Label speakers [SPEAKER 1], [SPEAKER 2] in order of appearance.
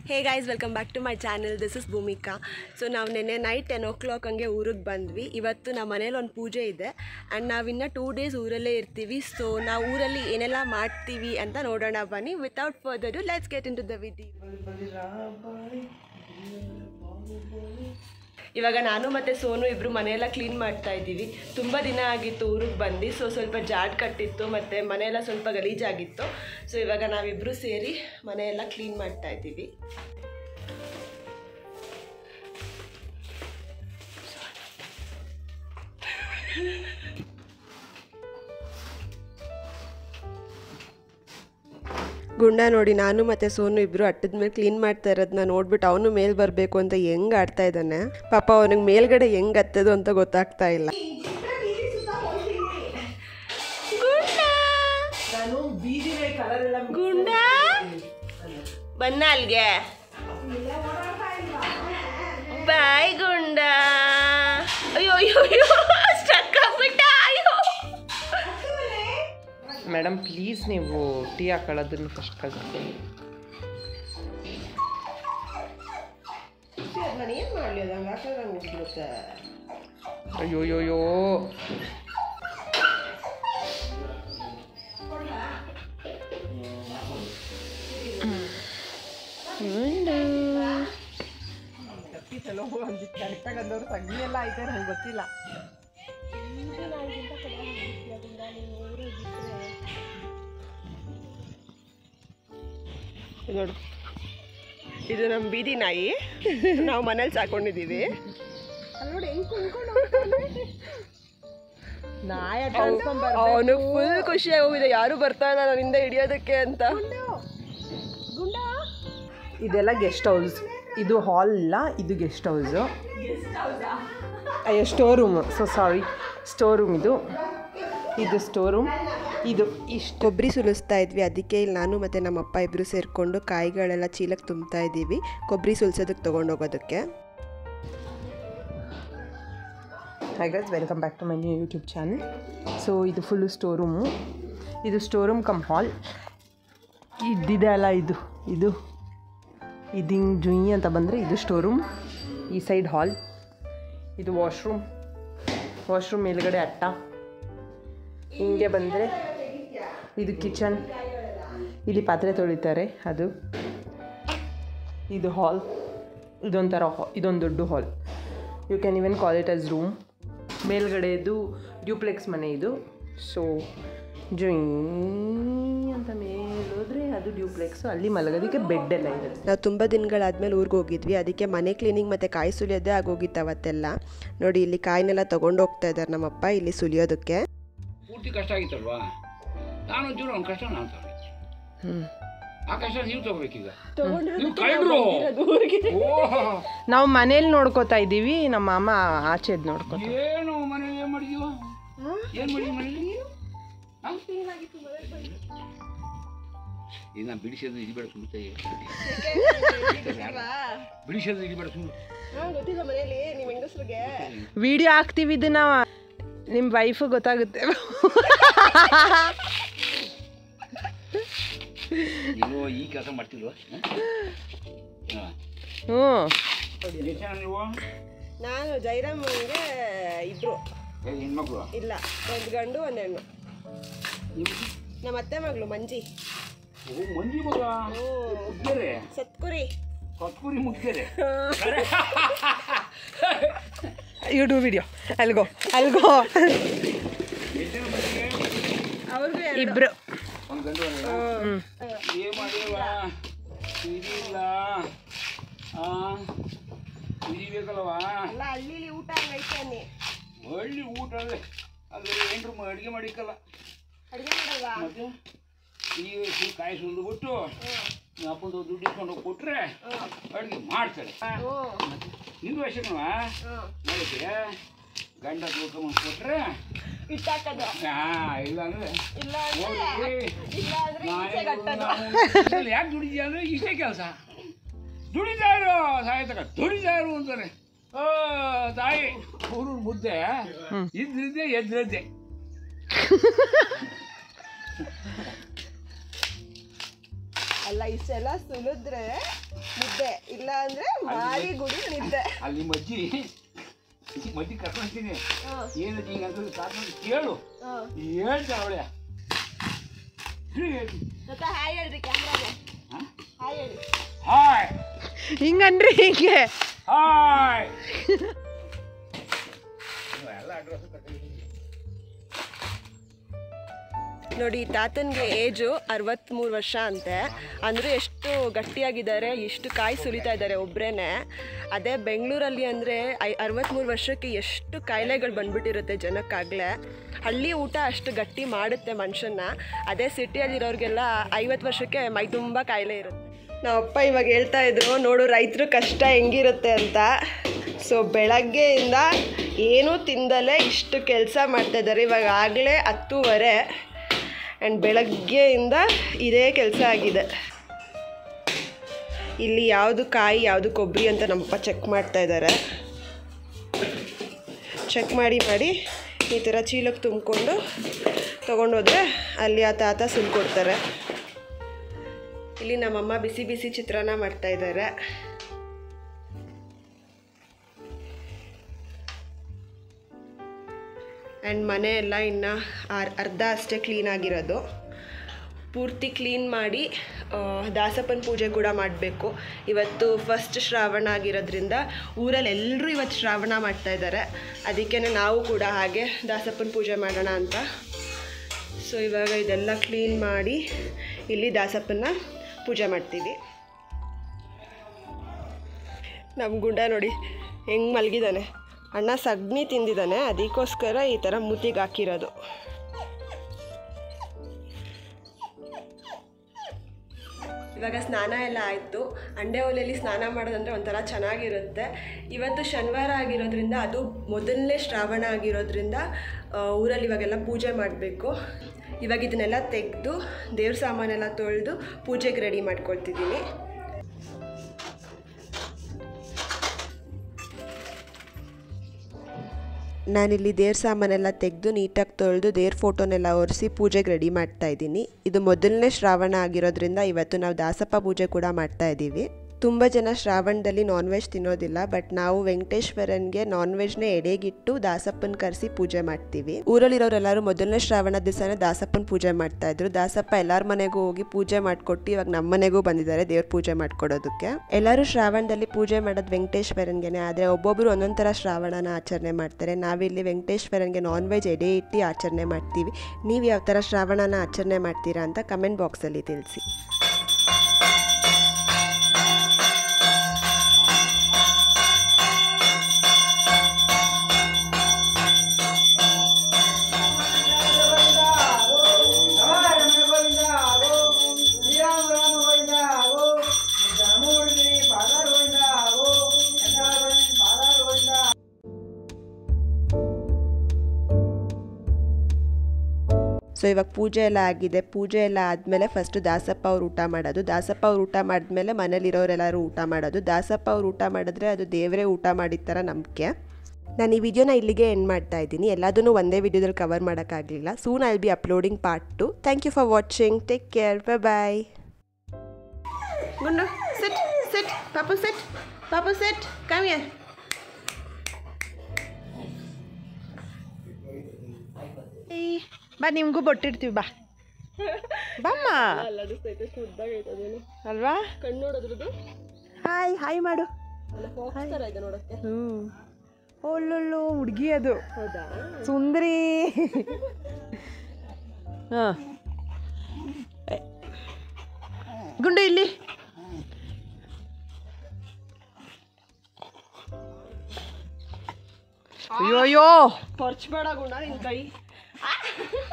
[SPEAKER 1] Hey guys welcome back to my channel this is Bhoomika so ನಾವು ನಿನ್ನೆ night ten ಓ clock ಹಂಗೆ ಊರಿಗೆ ಬಂದ್ವಿ ಇವತ್ತು ನಮ್ಮ ಮನೇಲಿ ಒಂದು ಪೂಜೆ ಇದೆ ಆ್ಯಂಡ್ ನಾವಿನ್ನು ಟೂ ಡೇಸ್ ಊರಲ್ಲೇ ಇರ್ತೀವಿ ಸೊ ನಾವು ಊರಲ್ಲಿ ಏನೆಲ್ಲ ಮಾಡ್ತೀವಿ ಅಂತ ನೋಡೋಣ ಬನ್ನಿ without further let's get into the video ಇವಾಗ ನಾನು ಮತ್ತು ಸೋನು ಇಬ್ಬರು ಮನೆಯೆಲ್ಲ ಕ್ಲೀನ್ ಮಾಡ್ತಾ ಇದ್ದೀವಿ ತುಂಬ ದಿನ ಆಗಿತ್ತು ಊರಿಗೆ ಬಂದು ಸೊ ಸ್ವಲ್ಪ ಜಾಡ್ ಕಟ್ಟಿತ್ತು ಮತ್ತು ಮನೆಯೆಲ್ಲ ಸ್ವಲ್ಪ ಗಲೀಜಾಗಿತ್ತು ಸೊ ಇವಾಗ ನಾವಿಬ್ಬರು ಸೇರಿ ಮನೆಯೆಲ್ಲ ಕ್ಲೀನ್ ಮಾಡ್ತಾ ಇದ್ದೀವಿ ಗುಂಡ ನೋಡಿ ನಾನು ಮತ್ತು ಸೋನು ಇಬ್ಬರು ಅಟ್ಟದ ಮೇಲೆ ಕ್ಲೀನ್ ಮಾಡ್ತಾ ಇರೋದನ್ನ ನೋಡ್ಬಿಟ್ಟು ಅವನು ಮೇಲ್ ಬರಬೇಕು ಅಂತ ಹೆಂಗ್ ಆಡ್ತಾ ಇದ್ದಾನೆ ಪಾಪ ಅವನಿಗೆ ಮೇಲ್ಗಡೆ ಹೆಂಗ್ ಹತ್ತದು ಅಂತ ಗೊತ್ತಾಗ್ತಾ ಇಲ್ಲ
[SPEAKER 2] ನಾನು ಬೀದಿಗೆ ಕಲರ್ ಎಲ್ಲ
[SPEAKER 1] ಗುಂಡ ಬನ್ನ ಅಲ್ಗೆ ಬಾಯ್ ಗುಂಡ ಅಯ್ಯೋ ಅಯ್ಯೋ ಅಯ್ಯೋ ಸ್ಟಕ್ ಆಗ್ಬಿಟ್ಟ ಅಯ್ಯೋ
[SPEAKER 2] ಮೇಡಮ್ ಪ್ಲೀಸ್ ನೀವು ಟೀ ಹಾಕೊಳ್ಳೋದನ್ನು ಫಸ್ಟ್ ಕಲಿಸ್ತೀನಿ
[SPEAKER 1] ನಾನು ಏನು ಮಾಡಲಿ ಅದು ಹಂಗೆ ಹಾಕಿದ್ರೆ ಹಂಗೆ ಹೋಗ್ಬಿಡುತ್ತೆ
[SPEAKER 2] ಅಯ್ಯೋಯ್ಯೋಯ್ಯೋ ಕರೆಕ್ಟಾಗಿ ಅಂದವ್ರು ತಗ್ಗಿ ಎಲ್ಲ ಆಯ್ತಾರೆ ನಂಗೆ ಗೊತ್ತಿಲ್ಲ
[SPEAKER 1] ನೋಡು ಇದು ನಮ್ಮ ಬೀದಿ ನಾಯಿ ನಾವು ಮನೇಲಿ ಸಾಕೊಂಡಿದ್ದೀವಿ
[SPEAKER 2] ನಾಯ
[SPEAKER 1] ಅವನು ಫುಲ್ ಖುಷಿಯಾಗಿ ಹೋಗಿದೆ ಯಾರು ಬರ್ತಾ ಇಲ್ಲ ನನ್ನಿಂದ ಹಿಡಿಯೋದಕ್ಕೆ ಅಂತ
[SPEAKER 2] ಇದೆಲ್ಲ ಗೆಸ್ಟ್ ಹೌಸ್ ಇದು ಹಾಲ್ ಇಲ್ಲ ಇದು ಗೆಸ್ಟ್ ಹೌಸು ಅಯ್ಯೋ store room so sorry store room ಇದು ಇದು ಸ್ಟೋರ್ ರೂಮ್ ಇದು ಇಷ್ಟು
[SPEAKER 1] ಕೊಬ್ಬರಿ ಸುಲಿಸ್ತಾ ಇದ್ವಿ ಅದಕ್ಕೆ ಇಲ್ಲಿ ನಾನು ಮತ್ತು ನಮ್ಮಪ್ಪ ಇಬ್ಬರು ಸೇರಿಕೊಂಡು ಕಾಯಿಗಳೆಲ್ಲ ಚೀಲಕ್ಕೆ ತುಂಬ್ತಾ ಇದ್ದೀವಿ ಕೊಬ್ಬರಿ ಸುಲಿಸೋದಕ್ಕೆ ತೊಗೊಂಡೋಗೋದಕ್ಕೆ
[SPEAKER 2] hi guys welcome back to my new YouTube channel so ಇದು ಫುಲ್ಲು ಸ್ಟೋರ್ ರೂಮು ಇದು ಸ್ಟೋರ್ ರೂಮ್ ಕಮ್ ಹಾಲ್ ಇದ್ದಿದೆ ಅಲ್ಲ ಇದು ಇದು ಇದು ಹಿಂಗೆ ಜುಯಿ ಅಂತ ಬಂದರೆ ಇದು ಸ್ಟೋರ್ ರೂಮ್ ಈ ಸೈಡ್ ಹಾಲ್ ಇದು ವಾಶ್ರೂಮ್ ವಾಶ್ರೂಮ್ ಮೇಲ್ಗಡೆ ಅಟ್ಟ ಹಿಂಗೆ ಬಂದರೆ ಇದು ಕಿಚನ್ ಇಲ್ಲಿ ಪಾತ್ರೆ ತೊಳಿತಾರೆ ಅದು ಇದು ಹಾಲ್ ಇದೊಂಥರ ಹಾ ಇದೊಂದು ದೊಡ್ಡ hall you can even call it as room ಮೇಲ್ಗಡೆದು ಡ್ಯೂಪ್ಲೆಕ್ಸ್ ಮನೆ ಇದು ಸೊ ಜುಯ್ ಅಂತ ಮೇಲೋದ್ರೆ ಅದು ಡ್ಯೂಪ್ಲೆಕ್ಸು ಅಲ್ಲಿ ಮಲಗೋದಕ್ಕೆ ಬೆಡ್ ಎಲ್ಲ ಇರುತ್ತೆ
[SPEAKER 1] ನಾವು ತುಂಬ ದಿನಗಳಾದ್ಮೇಲೆ ಊರಿಗೆ ಹೋಗಿದ್ವಿ ಅದಕ್ಕೆ ಮನೆ ಕ್ಲೀನಿಂಗ್ ಮತ್ತು ಕಾಯಿ ಸುಲಿಯೋದೇ ಆಗೋಗಿತ್ತು ಅವತ್ತೆಲ್ಲ ನೋಡಿ ಇಲ್ಲಿ ಕಾಯಿನೆಲ್ಲ ತೊಗೊಂಡು ಹೋಗ್ತಾ ಇದ್ದಾರೆ ನಮ್ಮಪ್ಪ ಇಲ್ಲಿ ಸುಲಿಯೋದಕ್ಕೆ
[SPEAKER 3] ಪೂರ್ತಿ ಕಷ್ಟ ಆಗಿತ್ತಲ್ವಾ ನಾನು ಒಂಚೂರು ಅವ್ನ ಕಷ್ಟ ನಾನು ತಗೊಂಡೆ ಆ ಕಷ್ಟ ನೀವು ತಗೋಬೇಕೀಗ ನೀವು ಕಳೆದ್ರು ಓಹ್
[SPEAKER 2] ನಾವು ಮನೇಲಿ ನೋಡ್ಕೋತಾ ಇದ್ದೀವಿ ನಮ್ಮ ಮಾಮ ಆಚೆದು ನೋಡ್ಕೋತಾ
[SPEAKER 3] ಏನು ಮನೇಲಿ ಏನು ಮಾಡಿದೀವ ಏನು ಮಾಡಿ ಮನೇಲಿ ಹಾ? ಈಗ ನಾನು ಬಿಡಿಸೋದು ಇಲ್ಲಿ ಬೇಡ ಸುಮ್ಮನೆ ಬಿಡಿಸೋದು ಇಲ್ಲಿ ಬೇಡ ಸುಮ್ಮನೆ
[SPEAKER 2] ವಿಡಿಯೋ ಹಾಕ್ತೀವಿ ಇದನ್ನ ನಿಮ್ಮ ವೈಫು ಗೊತ್ತಾಗುತ್ತೆ
[SPEAKER 3] ನೀವು ಈ ಕೆಲಸ ಮಾಡ್ತಿಲ್ವ ಹಾಂ
[SPEAKER 2] ಹ್ಞೂ
[SPEAKER 3] ನೀವು
[SPEAKER 1] ನಾನು ಜೈರಾಮ್ಗೆ ಇಬ್ರು
[SPEAKER 3] ಏ, ಹೆಣ್ಮಕ್ಳು
[SPEAKER 1] ಇಲ್ಲ ಒಂದು ಗಂಡು ಒಂದು ಹೆಣ್ಣು
[SPEAKER 3] ನೀವು
[SPEAKER 1] ನಮ್ಮ ಅತ್ತೆ ಮಗಳು ಮಂಜಿ
[SPEAKER 3] ಓ ಮಂಜಿ ಮಗ ಮುಗ್ದರೆ
[SPEAKER 1] ಸತ್ಕುರಿ
[SPEAKER 3] ಕತ್ಕೂರಿ ಮುಗ್ದರೆ
[SPEAKER 2] ಯು ಡೂ ವಿಡಿಯೋ ಅಲ್ಗೋ ಅಲ್ಗೋ
[SPEAKER 1] ಅವ್ರಿಗೂ
[SPEAKER 2] ಇಬ್ರು
[SPEAKER 3] ಒಂದು ಗಂಡು ಒಂದು ಹೆಣ್ಣು. ಏನ್ ಮಾಡಿವ ಇಲ್ಲ ಆ ಬೇಕಲ್ವಾ
[SPEAKER 1] ಎಲ್ಲ ಹಳ್ಳಿಲಿ ಊಟ ಹಂಗೈತೆ
[SPEAKER 3] ಒಳ್ಳೆ ಊಟ ಅಲ್ಲೇ ಅಲ್ಲಿ ಏನ್ರು ಅಡುಗೆ ಮಾಡಿಕ್ಕಲ್ಲ
[SPEAKER 1] ಅಡುಗೆ ಮಾಡಲ್ವಾ
[SPEAKER 3] ಮತ್ತೆ ಈಗ ಸು- ಕಾಯಿ ಸುಲಿದು ಬಿಟ್ಟು ಅಪ್ಪಂದು ದುಡ್ಡು ಇಸ್ಕೊಂಡು ಹೋಗಿ ಕೊಟ್ರೆ ಅಡುಗೆ ಮಾಡ್ತಾರೆ ನಿಂದು ವಯಸ್ಸಿನವ ನೋಡಿದ್ದೆ ಗಂಡ ತೂಕೊಂಡ್ ಕೊಟ್ರೆ
[SPEAKER 1] ಇಟ್ಟಾಕದು
[SPEAKER 3] ಹಾ ಇಲ್ಲ ಅಂದ್ರೆ
[SPEAKER 1] ಇಲ್ಲ
[SPEAKER 3] ಹೋಗಿ
[SPEAKER 1] ಇಲ್ಲ ಅಂದ್ರೆ ಈಚೆ ಕಟ್ಟೋದು
[SPEAKER 3] ಯಾಕೆ ದುಡಿದ್ಯಾ ಅಂದ್ರೆ ಇಷ್ಟೇ ಕೆಲಸ ದುಡಿತಾ ಇರು ಸಾಯ ತಕ ದುಡಿತಾ ಇರು ಅಂತಾರೆ ಓ ತಾಯಿ ಊರು ಮುದ್ದೆ ಇದ್ರಿದ್ದೆ ಎದ್ರದ್ದೆ
[SPEAKER 1] ಅಲ್ಲ ಇಷ್ಟೆಲ್ಲ ಸುಲಿದ್ರೆ ಮುದ್ದೆ ಇಲ್ಲ ಅಂದ್ರೆ ಮಾರಿ ಗುಡಿ ನಿದ್ದೆ
[SPEAKER 3] ಅಲ್ಲಿ ನಿಮ್ಮ ಅಜ್ಜಿ ಮಜ್ಜಿ ಕರ್ಕೊಂತೀನಿ ಏನು ಹಿಂಗೆ ಅಂತ ಕರ್ಕೊಂಡು ಕೇಳು ಹೇಳ್ತಾವಳೆ
[SPEAKER 1] ಮತ್ತೆ ಹಾಯ್ ಹೇಳ್ರಿ ಕ್ಯಾಮ್ರಾಗೆ ಹಾಯ್ ಹೇಳಿ
[SPEAKER 3] ಹಾಯ್
[SPEAKER 2] ಹಿಂಗನ್ರಿ ಹಿಂಗೆ
[SPEAKER 3] ಹಾಯ್ ಎಲ್ಲ ಅಡ್ರೆಸ್
[SPEAKER 1] ನೋಡಿ ತಾತನಿಗೆ ಏಜು ಅರವತ್ತ್ಮೂರು ವರ್ಷ ಅಂತೆ ಅಂದರೆ ಎಷ್ಟು ಗಟ್ಟಿಯಾಗಿದ್ದಾರೆ ಎಷ್ಟು ಕಾಯಿ ಸುಲಿತಾ ಇದ್ದಾರೆ ಒಬ್ಬರೇ ಅದೇ ಬೆಂಗಳೂರಲ್ಲಿ ಅಂದರೆ ಐ ಅರವತ್ತ್ಮೂರು ವರ್ಷಕ್ಕೆ ಎಷ್ಟು ಕಾಯಿಲೆಗಳು ಬಂದ್ಬಿಟ್ಟಿರುತ್ತೆ ಜನಕ್ಕಾಗಲೇ ಹಳ್ಳಿ ಊಟ ಅಷ್ಟು ಗಟ್ಟಿ ಮಾಡುತ್ತೆ ಮನುಷ್ಯನ್ನ ಅದೇ ಸಿಟಿಯಲ್ಲಿರೋರಿಗೆಲ್ಲ ಐವತ್ತು ವರ್ಷಕ್ಕೆ ಮೈ ತುಂಬ ಕಾಯಿಲೆ ಇರುತ್ತೆ ನಾವಪ್ಪ ಇವಾಗ ಹೇಳ್ತಾ ಇದ್ರು ನೋಡು ರೈತರ ಕಷ್ಟ ಹೆಂಗಿರುತ್ತೆ ಅಂತ ಸೊ ಬೆಳಗ್ಗೆಯಿಂದ ಏನೂ ತಿಂದಲೇ ಇಷ್ಟು ಕೆಲಸ ಮಾಡ್ತಾ ಇದ್ದಾರೆ ಇವಾಗ ಆಗಲೇ ಹತ್ತೂವರೆ ಆ್ಯಂಡ್ ಬೆಳಗ್ಗೆಯಿಂದ ಇದೇ ಕೆಲಸ ಆಗಿದೆ ಇಲ್ಲಿ ಯಾವುದು ಕಾಯಿ ಯಾವುದು ಕೊಬ್ಬರಿ ಅಂತ ನಮ್ಮಪ್ಪ ಚೆಕ್ ಮಾಡ್ತಾ ಇದ್ದಾರೆ ಚೆಕ್ ಮಾಡಿ ಮಾಡಿ ಈ ಥರ ಚೀಲಕ್ಕೆ ತುಂಬಿಕೊಂಡು ತೊಗೊಂಡೋದ್ರೆ ಅಲ್ಲಿ ಆ ತಾತ ಸುಲ್ಕೊಡ್ತಾರೆ ಇಲ್ಲಿ ನಮ್ಮಮ್ಮ ಬಿಸಿ ಬಿಸಿ ಚಿತ್ರಾನ್ನ ಮಾಡ್ತಾ ಇದ್ದಾರೆ ಆ್ಯಂಡ್ ಮನೆ ಎಲ್ಲ ಇನ್ನು ಅರ್- ಅರ್ಧ ಅಷ್ಟೇ ಕ್ಲೀನ್ ಆಗಿರೋದು ಪೂರ್ತಿ ಕ್ಲೀನ್ ಮಾಡಿ ಆ, ದಾಸಪ್ಪನ ಪೂಜೆ ಕೂಡ ಮಾಡಬೇಕು ಇವತ್ತು ಫಸ್ಟ್ ಶ್ರಾವಣ ಆಗಿರೋದ್ರಿಂದ ಊರಲ್ಲಿ ಎಲ್ಲರೂ ಇವತ್ತು ಶ್ರಾವಣ ಮಾಡ್ತಾ ಇದ್ದಾರೆ ಅದಕ್ಕೇ ನಾವು ಕೂಡ ಹಾಗೆ ದಾಸಪ್ಪನ ಪೂಜೆ ಮಾಡೋಣ ಅಂತ ಸೊ ಇವಾಗ ಇದೆಲ್ಲ ಕ್ಲೀನ್ ಮಾಡಿ ಇಲ್ಲಿ ದಾಸಪ್ಪನ ಪೂಜೆ ಮಾಡ್ತೀವಿ ನಮ್ಮ ಗುಂಡ ನೋಡಿ ಹೆಂಗೆ ಮಲಗಿದ್ದಾನೆ ಅಣ್ಣ ಸಗಣಿ ತಿಂದಿದ್ದಾನೆ ಅದಕ್ಕೋಸ್ಕರ ಈ ಥರ ಮೂತಿಗೆ ಹಾಕಿರೋದು ಇವಾಗ ಸ್ನಾನ ಎಲ್ಲ ಆಯಿತು ಅಂಡೆ ಒಲೆಯಲ್ಲಿ ಸ್ನಾನ ಮಾಡೋದಂದ್ರೆ ಒಂಥರ ಚೆನ್ನಾಗಿರುತ್ತೆ ಇವತ್ತು ಶನಿವಾರ ಆಗಿರೋದ್ರಿಂದ ಅದು ಮೊದಲನೇ ಶ್ರಾವಣ ಆಗಿರೋದ್ರಿಂದ ಆ, ಊರಲ್ಲಿ ಇವಾಗೆಲ್ಲ ಪೂಜೆ ಮಾಡಬೇಕು ಇವಾಗ ಇದನ್ನೆಲ್ಲ ತೆಗೆದು ದೇವ್ರ ಸಾಮಾನೆಲ್ಲ ತೊಳೆದು ಪೂಜೆಗೆ ರೆಡಿ ಮಾಡ್ಕೊಳ್ತಿದ್ದೀನಿ ನಾನಿಲ್ಲಿ ದೇವ್ರ ಸಾಮಾನೆಲ್ಲ ತೆಗೆದು ನೀಟಾಗಿ ತೊಳೆದು ದೇವ್ರ ಫೋಟೋನೆಲ್ಲ ಒರೆಸಿ ಪೂಜೆಗೆ ರೆಡಿ ಮಾಡ್ತಾ ಇದ್ದೀನಿ ಇದು ಮೊದಲನೇ ಶ್ರಾವಣ ಆಗಿರೋದ್ರಿಂದ ಇವತ್ತು ನಾವು ದಾಸಪ್ಪ ಪೂಜೆ ಕೂಡ ಮಾಡ್ತಾ ಇದ್ದೀವಿ ತುಂಬ ಜನ ಶ್ರಾವಣದಲ್ಲಿ ನಾನ್ ವೆಜ್ ತಿನ್ನೋದಿಲ್ಲ ಬಟ್ ನಾವು ವೆಂಕಟೇಶ್ವರನ್ಗೆ ನಾನ್ ವೆಜ್ನೇ ಎಡೆಗಿಟ್ಟು ದಾಸಪ್ಪನ ಕರೆಸಿ ಪೂಜೆ ಮಾಡ್ತೀವಿ ಊರಲ್ಲಿರೋರೆಲ್ಲರೂ ಮೊದಲನೇ ಶ್ರಾವಣ ದಿವಸನೇ ದಾಸಪ್ಪನ ಪೂಜೆ ಮಾಡ್ತಾ ಇದ್ರು ದಾಸಪ್ಪ ಎಲ್ಲಾರ ಮನೆಗೂ ಹೋಗಿ ಪೂಜೆ ಮಾಡ್ಕೊಟ್ಟು ಇವಾಗ ನಮ್ಮ ಮನೆಗೂ ಬಂದಿದ್ದಾರೆ ದೇವ್ರ ಪೂಜೆ ಮಾಡ್ಕೊಡೋದಕ್ಕೆ ಎಲ್ಲರೂ ಶ್ರಾವಣದಲ್ಲಿ ಪೂಜೆ ಮಾಡೋದು ವೆಂಕಟೇಶ್ವರನ್ಗೆನೆ ಆದರೆ ಒಬ್ಬೊಬ್ಬರು ಒಂದೊಂದು ಥರ ಶ್ರಾವಣನ ಆಚರಣೆ ಮಾಡ್ತಾರೆ ನಾವಿಲ್ಲಿ ವೆಂಕಟೇಶ್ವರನ್ಗೆ ನಾನ್ ವೆಜ್ ಎಡೆ ಇಟ್ಟು ಆಚರಣೆ ಮಾಡ್ತೀವಿ ನೀವು ಯಾವ ಥರ ಶ್ರಾವಣನ ಆಚರಣೆ ಮಾಡ್ತೀರಾ ಅಂತ ಕಮೆಂಟ್ ಬಾಕ್ಸಲ್ಲಿ ತಿಳಿಸಿ ಸೊ ಇವಾಗ ಪೂಜೆ ಎಲ್ಲ ಆಗಿದೆ ಪೂಜೆ ಎಲ್ಲ ಆದಮೇಲೆ ಫಸ್ಟು ದಾಸಪ್ಪ ಅವ್ರು ಊಟ ಮಾಡೋದು ದಾಸಪ್ಪ ಅವ್ರು ಊಟ ಮಾಡಿದ್ಮೇಲೆ ಮನೇಲಿರೋರೆಲ್ಲರೂ ಊಟ ಮಾಡೋದು ದಾಸಪ್ಪ ಅವ್ರು ಊಟ ಮಾಡಿದ್ರೆ ಅದು ದೇವರೇ ಊಟ ಮಾಡಿದ ಥರ ನಂಬಿಕೆ ನಾನು ಈ ವಿಡಿಯೋನ ಇಲ್ಲಿಗೆ ಎಂಡ್ ಮಾಡ್ತಾ ಇದ್ದೀನಿ ಎಲ್ಲದನ್ನೂ ಒಂದೇ ವಿಡಿಯೋದಲ್ಲಿ ಕವರ್ ಮಾಡೋಕ್ಕಾಗಲಿಲ್ಲ soon I be uploading part two thank you for watching take care bye bye ಗುಂಡು ಸಿಟ್ ಸಿಟ್ ಪಾಪು ಸಿಟ್ ಪಾಪು ಸಿಟ್ ಕಮ್ ಹಿಯರ್
[SPEAKER 2] ಬಾ ನಿಮಗೂ ಬೊಟ್ಟಿರ್ತೀವಿ ಬಾ ಬಾಮ್ಮ ಅಲ್ವಾ
[SPEAKER 1] ಕಣ್ಣು ನೋಡೋದ್ರದ್ದು
[SPEAKER 2] ಹಾಯ್ ಹಾಯ್ ಮಾಡು
[SPEAKER 1] ಥರ ಇದೆ ನೋಡೋಕ್ಕೆ
[SPEAKER 2] ಹ್ಞೂ ಒಳ್ಳೊಳ್ಳು ಹುಡುಗಿ ಅದು
[SPEAKER 1] ಹೌದಾ
[SPEAKER 2] ಸುಂದರಿ ಹಾಂ ಗುಂಡು ಇಲ್ಲಿ ಅಯ್ಯೋ ಅಯ್ಯೋ
[SPEAKER 1] ಖರ್ಚು ಬೇಡ ಗುಣ ನಿನ್ ಕೈ